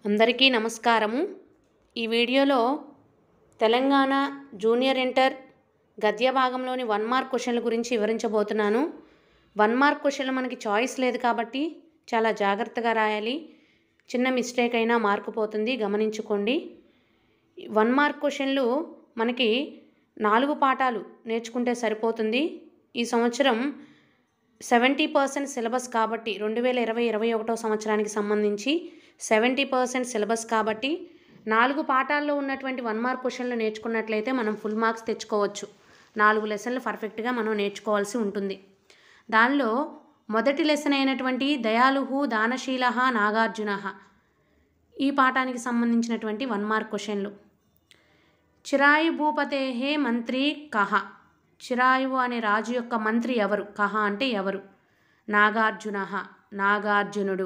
అందరికీ నమస్కారము ఈ వీడియోలో తెలంగాణ జూనియర్ ఇంటర్ గద్య భాగంలోని వన్ మార్క్ క్వశ్చన్ల గురించి వివరించబోతున్నాను వన్ మార్క్ క్వశ్చన్లు మనకి చాయిస్ లేదు కాబట్టి చాలా జాగ్రత్తగా రాయాలి చిన్న మిస్టేక్ అయినా మార్కు పోతుంది గమనించుకోండి వన్ మార్క్ క్వశ్చన్లు మనకి నాలుగు పాఠాలు నేర్చుకుంటే సరిపోతుంది ఈ సంవత్సరం సెవెంటీ పర్సెంట్ సిలబస్ కాబట్టి రెండు వేల ఇరవై ఇరవై ఒకటో సంవత్సరానికి సంబంధించి సెవెంటీ పర్సెంట్ సిలబస్ కాబట్టి నాలుగు పాఠాల్లో ఉన్నటువంటి వన్ మార్క్ క్వశ్చన్లు నేర్చుకున్నట్లయితే మనం ఫుల్ మార్క్స్ తెచ్చుకోవచ్చు నాలుగు లెసన్లు పర్ఫెక్ట్గా మనం నేర్చుకోవాల్సి ఉంటుంది దానిలో మొదటి లెసన్ అయినటువంటి దయాలుహు దానశీల నాగార్జున ఈ పాఠానికి సంబంధించినటువంటి వన్ మార్క్ క్వశ్చన్లు చిరాయు భూపతే మంత్రి కహ చిరాయువు అనే రాజు యొక్క మంత్రి ఎవరు కహ అంటే ఎవరు నాగార్జున నాగార్జునుడు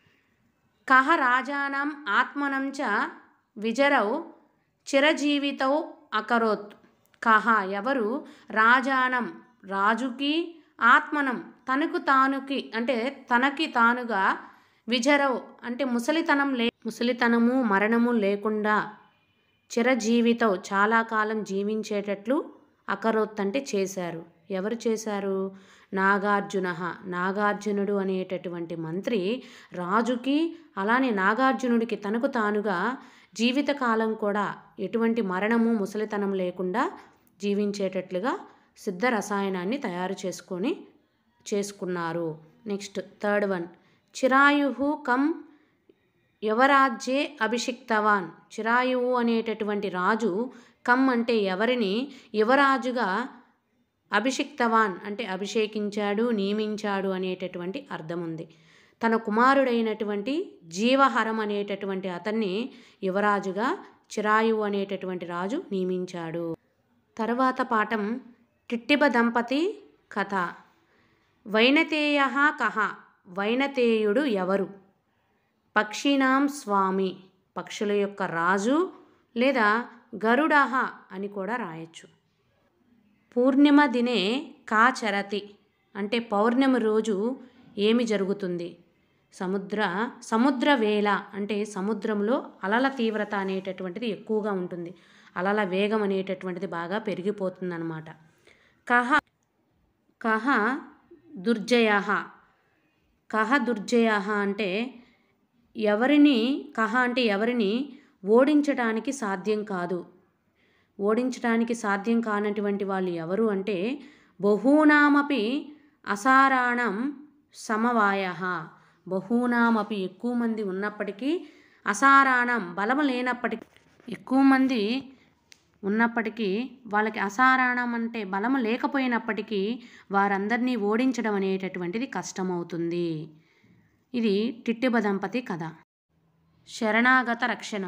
కహ రాజానం ఆత్మనం చ విజరౌ చిరజీవితౌ అకరోత్ కహ ఎవరు రాజానం రాజుకి ఆత్మనం తనకు తానుకి అంటే తనకి తానుగా విజరవు అంటే ముసలితనం లే ముసలితనము మరణము లేకుండా చిరజీవితం చాలా కాలం జీవించేటట్లు అకరోత్ అంటే చేశారు ఎవరు చేశారు నాగార్జున నాగార్జునుడు అనేటటువంటి మంత్రి రాజుకి అలానే నాగార్జునుడికి తనకు తానుగా జీవితకాలం కూడా ఎటువంటి మరణము ముసలితనం లేకుండా జీవించేటట్లుగా సిద్ధ రసాయనాన్ని తయారు చేసుకొని చేసుకున్నారు నెక్స్ట్ థర్డ్ వన్ చిరాయు కమ్ యువరాజ్యే అభిషిక్తవాన్ చిరాయువు అనేటటువంటి రాజు కమ్ అంటే ఎవరిని యువరాజుగా అభిషిక్తవాన్ అంటే అభిషేకించాడు నియమించాడు అనేటటువంటి అర్థం ఉంది తన కుమారుడైనటువంటి జీవహరం అనేటటువంటి అతన్ని యువరాజుగా చిరాయువు అనేటటువంటి రాజు నియమించాడు తర్వాత పాఠం టిట్టిబ దంపతి కథ వైనతేయ కహ వైనతేయుడు ఎవరు పక్షినాం స్వామి పక్షుల యొక్క రాజు లేదా గరుడహ అని కూడా రాయొచ్చు పూర్ణిమ దినే కాచరతి అంటే పౌర్ణమి రోజు ఏమి జరుగుతుంది సముద్ర సముద్ర వేళ అంటే సముద్రంలో అలల తీవ్రత అనేటటువంటిది ఎక్కువగా ఉంటుంది అలల వేగం అనేటటువంటిది బాగా పెరిగిపోతుందన్నమాట కహ కహ దుర్జయ కహ దుర్జయ అంటే ఎవరిని కహ అంటే ఎవరిని ఓడించడానికి సాధ్యం కాదు ఓడించడానికి సాధ్యం కానటువంటి వాళ్ళు ఎవరు అంటే బహూనామపి అసారాణం సమవాయ బహూనామపి ఎక్కువ మంది ఉన్నప్పటికీ అసారాణం బలము లేనప్పటికీ ఎక్కువ మంది ఉన్నప్పటికీ వాళ్ళకి అసారాణం అంటే బలము లేకపోయినప్పటికీ వారందరినీ ఓడించడం అనేటటువంటిది కష్టమవుతుంది ఇది టిట్టిబ దంపతి కథ శరణాగత రక్షణం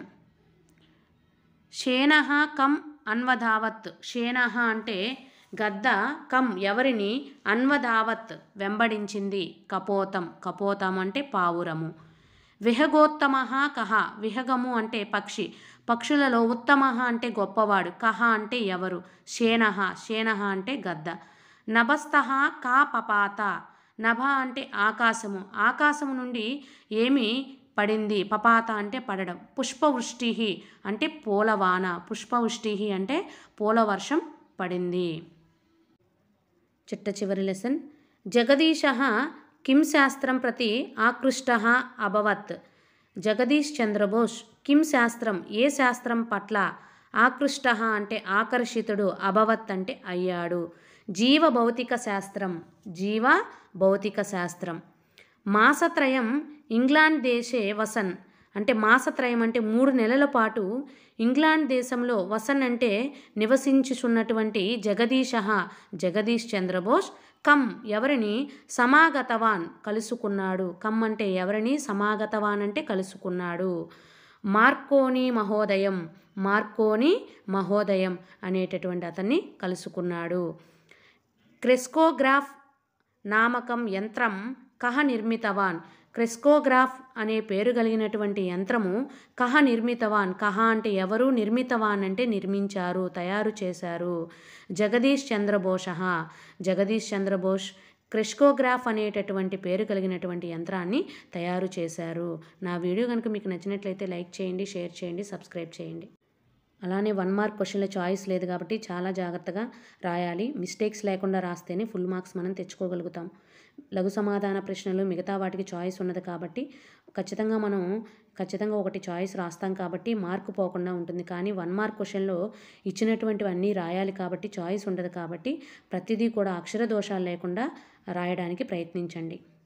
షేనహ కమ్ అన్వధావత్ షేనహ అంటే గద్ద కమ్ ఎవరిని అన్వధావత్ వెంబడించింది కపోతం కపోతం అంటే పావురము విహగోత్తమ కహ విహగము అంటే పక్షి పక్షులలో ఉత్తమ అంటే గొప్పవాడు కహ అంటే ఎవరు షేనహ షేనహ అంటే గద్ద నభస్థ కా పపాత నభ అంటే ఆకాశము ఆకాశము నుండి ఏమి పడింది పపాత అంటే పడడం పుష్పవృష్టి అంటే పూలవాన పుష్పవృష్టి అంటే పూలవర్షం పడింది చిట్ట చివరి లెసన్ జగదీశ కిం శాస్త్రం ప్రతి ఆకృష్ట అభవత్ జగదీష్ చంద్రబోస్ కిం శాస్త్రం ఏ శాస్త్రం పట్ల ఆకృష్ట అంటే ఆకర్షితుడు అభవత్ అంటే అయ్యాడు జీవ భౌతిక శాస్త్రం జీవ భౌతిక శాస్త్రం మాసత్రయం ఇంగ్లాండ్ దేశే వసన్ అంటే మాసత్రయం అంటే మూడు నెలల పాటు ఇంగ్లాండ్ దేశంలో వసన్ అంటే నివసించుచున్నటువంటి జగదీశ జగదీష్ చంద్రబోస్ కమ్ ఎవరిని సమాగతవాన్ కలుసుకున్నాడు కమ్ అంటే ఎవరిని సమాగతవాన్ అంటే కలుసుకున్నాడు మార్కోని మహోదయం మార్కోని మహోదయం అనేటటువంటి అతన్ని కలుసుకున్నాడు క్రెస్కోగ్రాఫ్ నామకం యంత్రం కహ నిర్మితవాన్ క్రెస్కోగ్రాఫ్ అనే పేరు కలిగినటువంటి యంత్రము కహ నిర్మితవాన్ కహ అంటే ఎవరు నిర్మితవాన్ అంటే నిర్మించారు తయారు చేశారు జగదీష్ చంద్రబోష జగదీష్ చంద్రబోస్ క్రెష్కోగ్రాఫ్ అనేటటువంటి పేరు కలిగినటువంటి యంత్రాన్ని తయారు చేశారు నా వీడియో కనుక మీకు నచ్చినట్లయితే లైక్ చేయండి షేర్ చేయండి సబ్స్క్రైబ్ చేయండి అలానే వన్ మార్క్ క్వశ్చన్లో చాయిస్ లేదు కాబట్టి చాలా జాగ్రత్తగా రాయాలి మిస్టేక్స్ లేకుండా రాస్తేనే ఫుల్ మార్క్స్ మనం తెచ్చుకోగలుగుతాం లఘు సమాధాన ప్రశ్నలు మిగతా వాటికి చాయిస్ ఉన్నది కాబట్టి ఖచ్చితంగా మనం ఖచ్చితంగా ఒకటి చాయిస్ రాస్తాం కాబట్టి మార్కు పోకుండా ఉంటుంది కానీ వన్ మార్క్ క్వశ్చన్లో ఇచ్చినటువంటివన్నీ రాయాలి కాబట్టి చాయిస్ ఉండదు కాబట్టి ప్రతిదీ కూడా అక్షర దోషాలు లేకుండా రాయడానికి ప్రయత్నించండి